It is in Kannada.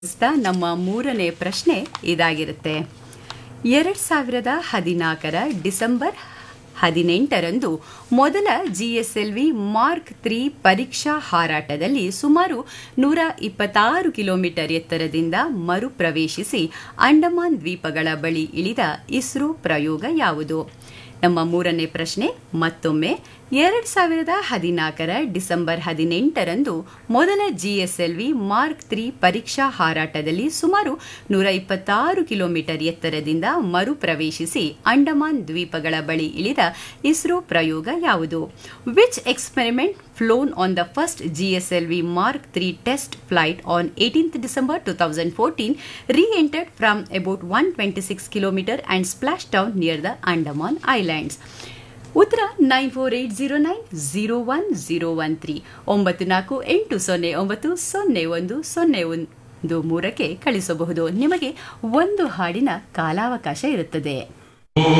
ಪ್ರಸ್ತುತ ನಮ್ಮ ಮೂರನೇ ಪ್ರಶ್ನೆ ಇದಾಗಿರುತ್ತೆ ಎರಡ್ ಸಾವಿರದ ಹದಿನಾಲ್ಕರ ಡಿಸೆಂಬರ್ ಹದಿನೆಂಟರಂದು ಮೊದಲ ಜಿಎಸ್ಎಲ್ವಿ ಮಾರ್ಕ್ ತ್ರೀ ಪರೀಕ್ಷಾ ಹಾರಾಟದಲ್ಲಿ ಸುಮಾರು ನೂರ ಇಪ್ಪತ್ತಾರು ಕಿಲೋಮೀಟರ್ ಎತ್ತರದಿಂದ ಮರುಪ್ರವೇಶಿಸಿ ಅಂಡಮಾನ್ ದ್ವೀಪಗಳ ಬಳಿ ಇಳಿದ ಇಸ್ರೋ ಪ್ರಯೋಗ ಯಾವುದು ನಮ್ಮ ಮೂರನೇ ಪ್ರಶ್ನೆ ಮತ್ತೊಮ್ಮೆ ಎರಡ್ ಸಾವಿರದ ಹದಿನಾಲ್ಕರ ಡಿಸೆಂಬರ್ ಹದಿನೆಂಟರಂದು ಮೊದಲ ಜಿಎಸ್ಎಲ್ವಿ ಮಾರ್ಕ್ ತ್ರೀ ಪರೀಕ್ಷಾ ಹಾರಾಟದಲ್ಲಿ ಸುಮಾರು ನೂರ ಇಪ್ಪತ್ತಾರು ಕಿಲೋಮೀಟರ್ ಎತ್ತರದಿಂದ ಮರುಪ್ರವೇಶಿಸಿ ಅಂಡಮಾನ್ ದ್ವೀಪಗಳ ಬಳಿ ಇಳಿದ ಇಸ್ರೋ ಪ್ರಯೋಗ ಯಾವುದು which experiment flown on the first GSLV mark three test flight on eighteenth December two thousand fourteen reentered from about one twenty six kilometre and splash down near the Andaman islands ಉತ್ತರ nine four eight zero nine zero one zero one three ಒಂಬತ್ತು ನಾಲ್ಕು ಎಂಟು ಸೊನ್ನೆ ಒಂಬತ್ತು ಸೊನ್ನೆ ಒಂದು ಸೊನ್ನೆ ಒಂದು ಮೂರಕ್ಕೆ ಕಳಿಸಬಹುದು ನಿಮಗೆ ಒಂದು ಹಾಡಿನ ಕಾಲಾವಕಾಶ ಇರುತ್ತದೆ